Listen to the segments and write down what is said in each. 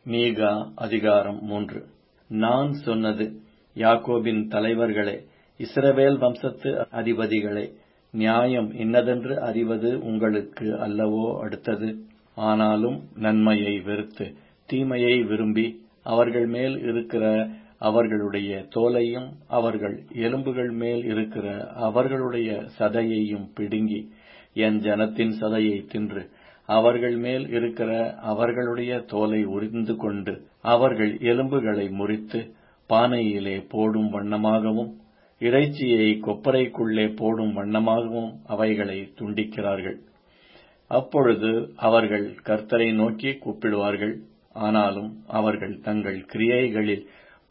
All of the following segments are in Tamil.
மீகா அதிகாரம் மூன்று நான் சொன்னது யாக்கோபின் தலைவர்களே இஸ்ரவேல் வம்சத்து அதிபதிகளே நியாயம் இன்னதென்று அறிவது உங்களுக்கு அல்லவோ அடுத்தது ஆனாலும் நன்மையை வெறுத்து தீமையை விரும்பி அவர்கள் மேல் இருக்கிற அவர்களுடைய தோலையும் அவர்கள் எலும்புகள் மேல் இருக்கிற அவர்களுடைய சதையையும் பிடுங்கி என் ஜனத்தின் சதையை தின்று அவர்கள் மேல் இருக்கிற அவர்களுடைய தோலை உரிந்து கொண்டு அவர்கள் எலும்புகளை முறித்து பானையிலே போடும் வண்ணமாகவும் இறைச்சியை கொப்பரைக்குள்ளே போடும் வண்ணமாகவும் அவைகளை துண்டிக்கிறார்கள் அப்பொழுது அவர்கள் கர்த்தரை நோக்கி கூப்பிடுவார்கள் ஆனாலும் அவர்கள் தங்கள் கிரியைகளில்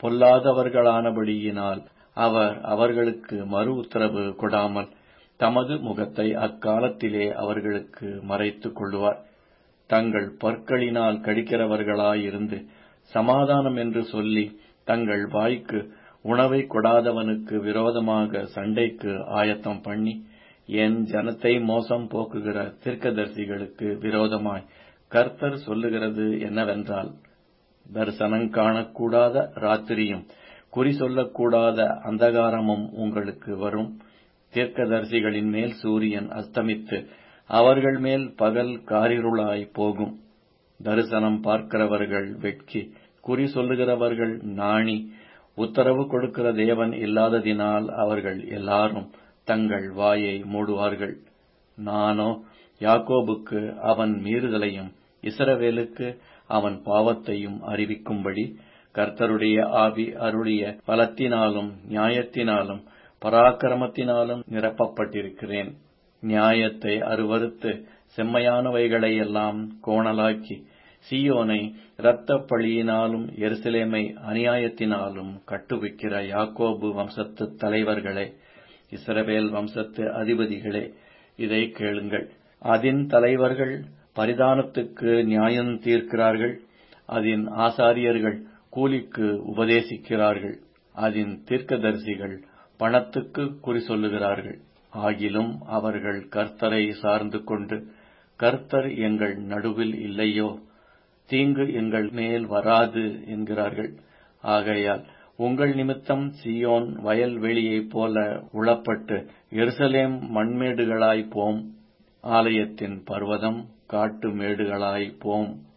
பொல்லாதவர்களானபடியினால் அவர் அவர்களுக்கு மறு உத்தரவு கொடாமல் தமது முகத்தை அக்காலத்திலே அவர்களுக்கு மறைத்துக் கொள்ளுவார் தங்கள் பற்களினால் கடிக்கிறவர்களாயிருந்து சமாதானம் என்று சொல்லி தங்கள் வாய்க்கு உணவை கொடாதவனுக்கு விரோதமாக சண்டைக்கு ஆயத்தம் பண்ணி என் ஜனத்தை மோசம் போக்குகிற தீர்க்கதரிசிகளுக்கு விரோதமாய் கர்த்தர் சொல்லுகிறது என்னவென்றால் தரிசனம் காணக்கூடாத ராத்திரியும் குறி சொல்லக்கூடாத அந்தகாரமும் உங்களுக்கு வரும் தீர்க்கதரிசிகளின் மேல் சூரியன் அஸ்தமித்து அவர்கள் மேல் பகல் காரிருளாய் போகும் தரிசனம் பார்க்கிறவர்கள் வெட்கி குறி சொல்லுகிறவர்கள் நாணி உத்தரவு கொடுக்கிற தேவன் இல்லாததினால் அவர்கள் எல்லாரும் தங்கள் வாயை மூடுவார்கள் நானோ யாக்கோபுக்கு அவன் மீறுதலையும் இஸ்ரவேலுக்கு அவன் பாவத்தையும் அறிவிக்கும்படி கர்த்தருடைய ஆவி அருளிய பலத்தினாலும் நியாயத்தினாலும் பராக்கிரமத்தினாலும் நிரப்பப்பட்டிருக்கிறேன் நியாயத்தை அருவறுத்து செம்மையானவைகளையெல்லாம் கோணலாக்கி சீயோனை இரத்த பழியினாலும் எருசலேமை அநியாயத்தினாலும் கட்டுவிக்கிற யாக்கோபு வம்சத்து தலைவர்களே இஸ்ரவேல் வம்சத்து அதிபதிகளே இதை கேளுங்கள் அதன் தலைவர்கள் பரிதானத்துக்கு நியாயம் தீர்க்கிறார்கள் அதன் ஆசாரியர்கள் கூலிக்கு உபதேசிக்கிறார்கள் அதன் தீர்க்கதரிசிகள் பணத்துக்கு குறி சொல்லுகிறார்கள் ஆகிலும் அவர்கள் கர்த்தரை சார்ந்து கொண்டு கர்த்தர் எங்கள் நடுவில் இல்லையோ தீங்கு எங்கள் மேல் வராது என்கிறார்கள் ஆகையால் உங்கள் நிமித்தம் சியோன் வயல்வெளியைப் போல உளப்பட்டு எருசலேம் மண்மேடுகளாய் போம் ஆலயத்தின் பர்வதம் காட்டு மேடுகளாய் போம்